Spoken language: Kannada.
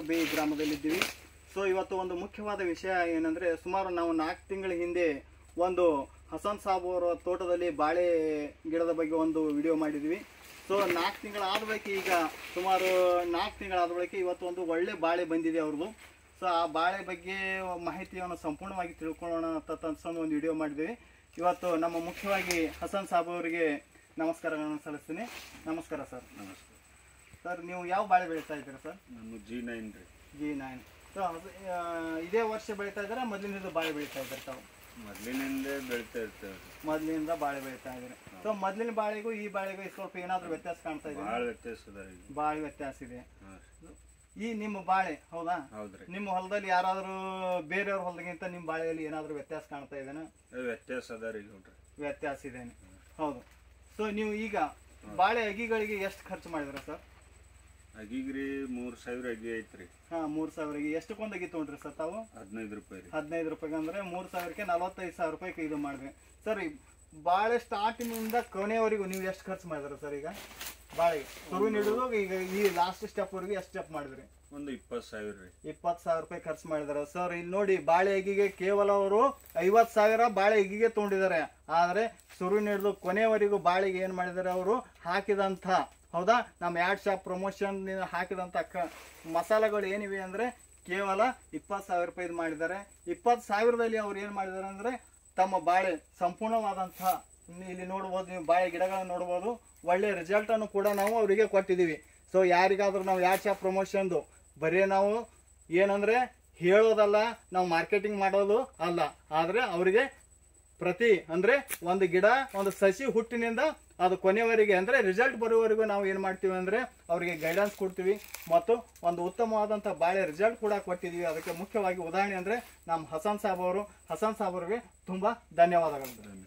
ಬೇ ಗ್ರಾಮದಲ್ಲಿದ್ದೀವಿ ಸೊ ಇವತ್ತು ಒಂದು ಮುಖ್ಯವಾದ ವಿಷಯ ಏನಂದ್ರೆ ಸುಮಾರು ನಾವು ನಾಲ್ಕು ತಿಂಗಳ ಹಿಂದೆ ಒಂದು ಹಸನ್ ಸಾಬ್ ಅವರ ತೋಟದಲ್ಲಿ ಬಾಳೆ ಗಿಡದ ಬಗ್ಗೆ ಒಂದು ವಿಡಿಯೋ ಮಾಡಿದ್ವಿ ಸೊ ನಾಲ್ಕು ತಿಂಗಳಾದ ಬಳಿಕ ಈಗ ಸುಮಾರು ನಾಲ್ಕು ತಿಂಗಳಾದ ಬಳಿಕ ಇವತ್ತು ಒಂದು ಒಳ್ಳೆ ಬಾಳೆ ಬಂದಿದೆ ಅವ್ರದ್ದು ಸೊ ಆ ಬಾಳೆ ಬಗ್ಗೆ ಮಾಹಿತಿಯನ್ನು ಸಂಪೂರ್ಣವಾಗಿ ತಿಳ್ಕೊಳ್ಳೋಣ ಅಂತ ಅನ್ಸ್ಕೊಂಡು ಒಂದು ವಿಡಿಯೋ ಮಾಡಿದ್ವಿ ಇವತ್ತು ನಮ್ಮ ಮುಖ್ಯವಾಗಿ ಹಸನ್ ಸಾಬ್ ಅವರಿಗೆ ನಮಸ್ಕಾರಗಳನ್ನು ಸಲ್ಲಿಸ್ತೀನಿ ನಮಸ್ಕಾರ ಸರ್ ನಮಸ್ಕಾರ ಸರ್ ನೀವು ಯಾವ ಬಾಳೆ ಬೆಳೀತಾ ಇದ್ದೀರಾ ಸರ್ ನಮ್ಮ ಜಿ ನೈನ್ ರೀ ಜಿ ನೈನ್ ಸೊ ಇದೇ ವರ್ಷ ಬೆಳೀತಾ ಇದ್ದಾರೆ ಮೊದಲಿನಿಂದ ಬಾಳೆ ಬೆಳೀತಾ ಇದ್ದಾರೆ ತಾವು ಮೊದಲಿನಿಂದ ಬೆಳಿತಾ ಇರ್ತೇವೆ ಮೊದಲಿನಿಂದ ಬಾಳೆ ಬೆಳೀತಾ ಇದ್ದಾರೆ ಸೊ ಮೊದಲಿನ ಬಾಳೆಗೂ ಈ ಬಾಳೆಗೂ ಸ್ವಲ್ಪ ಏನಾದರೂ ವ್ಯತ್ಯಾಸ ಕಾಣ್ತಾ ಇದೆ ಭಾಳ ವ್ಯತ್ಯಾಸ ಅದ ರೀ ಈಗ ಬಾಳೆ ವ್ಯತ್ಯಾಸ ಇದೆ ಹಾಂ ಈ ನಿಮ್ಮ ಬಾಳೆ ಹೌದಾ ಹೌದ್ರಿ ನಿಮ್ಮ ಹೊಲದಲ್ಲಿ ಯಾರಾದರೂ ಬೇರೆಯವ್ರ ಹೊಲದಾಗಿಂತ ನಿಮ್ಮ ಬಾಳೆಯಲ್ಲಿ ಏನಾದರೂ ವ್ಯತ್ಯಾಸ ಕಾಣ್ತಾ ಇದೆನಾ ಅದು ವ್ಯತ್ಯಾಸ ಅದ ರೀ ನೋಡ್ರಿ ವ್ಯತ್ಯಾಸ ಇದೆ ಹೌದು ಸೊ ನೀವು ಈಗ ಬಾಳೆ ಅಗಿಗಳಿಗೆ ಎಷ್ಟು ಖರ್ಚು ಮಾಡಿದ್ರ ಸರ್ ಅಗೀಗ್ರಿ ಮೂರು ಸಾವಿರ ಅಗಿ ಐತ್ರಿ ಹಾ ಮೂರ್ ಸಾವಿರಗೆ ಎಷ್ಟಕ್ಕೊಂದು ಅಗಿ ತೊಗೊಂಡ್ರಿ ಸರ್ ತಾವು ಹದಿನೈದು ರೂಪಾಯಿ ರೀ ಹದಿನೈದು ರೂಪಾಯಿಗೆ ಅಂದ್ರೆ ಮೂರ್ ಸಾವಿರಕ್ಕೆ ನಲವತ್ತೈದು ಸಾವಿರ ರೂಪಾಯಿಗೆ ಇದು ಮಾಡಿದ್ವಿ ಸರ್ ಈ ಬಾಳೆ ಸ್ಟಾರ್ಟಿಂಗಿಂದ ಕೊನೆಯವರೆಗೂ ನೀವು ಎಷ್ಟು ಖರ್ಚು ಮಾಡಿದ್ರ ಸರ್ ಈಗ ಬಾಳೆಗೆ ಶುರು ನೀಡುದು ಈಗ ಈ ಲಾಸ್ಟ್ ಸ್ಟೆಪ್ ವರೆಗೂ ಎಷ್ಟು ಸ್ಟೆಪ್ ಮಾಡಿದ್ರಿ ಒಂದು ಇಪ್ಪತ್ತು ಸಾವಿರ ರೀ ಇಪ್ಪತ್ತು ಸಾವಿರ ರೂಪಾಯಿ ಖರ್ಚು ಮಾಡಿದಾರೆ ಸರ್ ಇಲ್ಲಿ ನೋಡಿ ಬಾಳೆ ಎಗಿಗೆ ಕೇವಲ ಅವರು ಐವತ್ತು ಸಾವಿರ ಬಾಳೆ ಎಗಿಗೆ ತೊಗೊಂಡಿದ್ದಾರೆ ಆದರೆ ಶುರು ಹಿಡಿದು ಕೊನೆಯವರೆಗೂ ಬಾಳೆಗೆ ಏನು ಮಾಡಿದ್ದಾರೆ ಅವರು ಹಾಕಿದಂಥ ಹೌದಾ ನಮ್ಮ ಯಾಡ್ ಶಾಪ್ ಪ್ರಮೋಷನ್ ಹಾಕಿದಂಥ ಕ ಮಸಾಲೆಗಳು ಏನಿವೆ ಅಂದರೆ ಕೇವಲ ಇಪ್ಪತ್ತು ಸಾವಿರ ರೂಪಾಯಿ ಇದು ಮಾಡಿದ್ದಾರೆ ಇಪ್ಪತ್ತು ಸಾವಿರದಲ್ಲಿ ಅವ್ರು ಏನು ಮಾಡಿದ್ದಾರೆ ಅಂದರೆ ತಮ್ಮ ಬಾಳೆ ಸಂಪೂರ್ಣವಾದಂತಹ ಇಲ್ಲಿ ನೋಡ್ಬೋದು ನೀವು ಬಾಳೆ ಗಿಡಗಳನ್ನು ನೋಡ್ಬೋದು ಒಳ್ಳೆ ರಿಸಲ್ಟನ್ನು ಕೂಡ ನಾವು ಅವರಿಗೆ ಕೊಟ್ಟಿದ್ದೀವಿ ಸೊ ಯಾರಿಗಾದ್ರೂ ನಾವು ಯಾಡ್ ಶಾಪ್ ಪ್ರಮೋಷನ್ದು ಬರೀ ನಾವು ಏನಂದ್ರೆ ಹೇಳೋದಲ್ಲ ನಾವು ಮಾರ್ಕೆಟಿಂಗ್ ಮಾಡೋದು ಅಲ್ಲ ಆದರೆ ಅವರಿಗೆ ಪ್ರತಿ ಅಂದ್ರೆ ಒಂದು ಗಿಡ ಒಂದು ಸಸಿ ಹುಟ್ಟಿನಿಂದ ಅದು ಕೊನೆಯವರೆಗೆ ಅಂದ್ರೆ ರಿಸಲ್ಟ್ ಬರುವವರೆಗೂ ನಾವು ಏನು ಮಾಡ್ತೀವಿ ಅಂದ್ರೆ ಅವರಿಗೆ ಗೈಡೆನ್ಸ್ ಕೊಡ್ತೀವಿ ಮತ್ತು ಒಂದು ಉತ್ತಮವಾದಂಥ ಬಾಳೆ ರಿಸಲ್ಟ್ ಕೂಡ ಕೊಟ್ಟಿದ್ದೀವಿ ಅದಕ್ಕೆ ಮುಖ್ಯವಾಗಿ ಉದಾಹರಣೆ ಅಂದ್ರೆ ನಮ್ಮ ಹಸನ್ ಸಾಬ್ ಅವರು ಹಸನ್ ಸಾಬ್ ಅವರಿಗೆ ತುಂಬಾ ಧನ್ಯವಾದಗಳು ಧನ್ಯವಾದ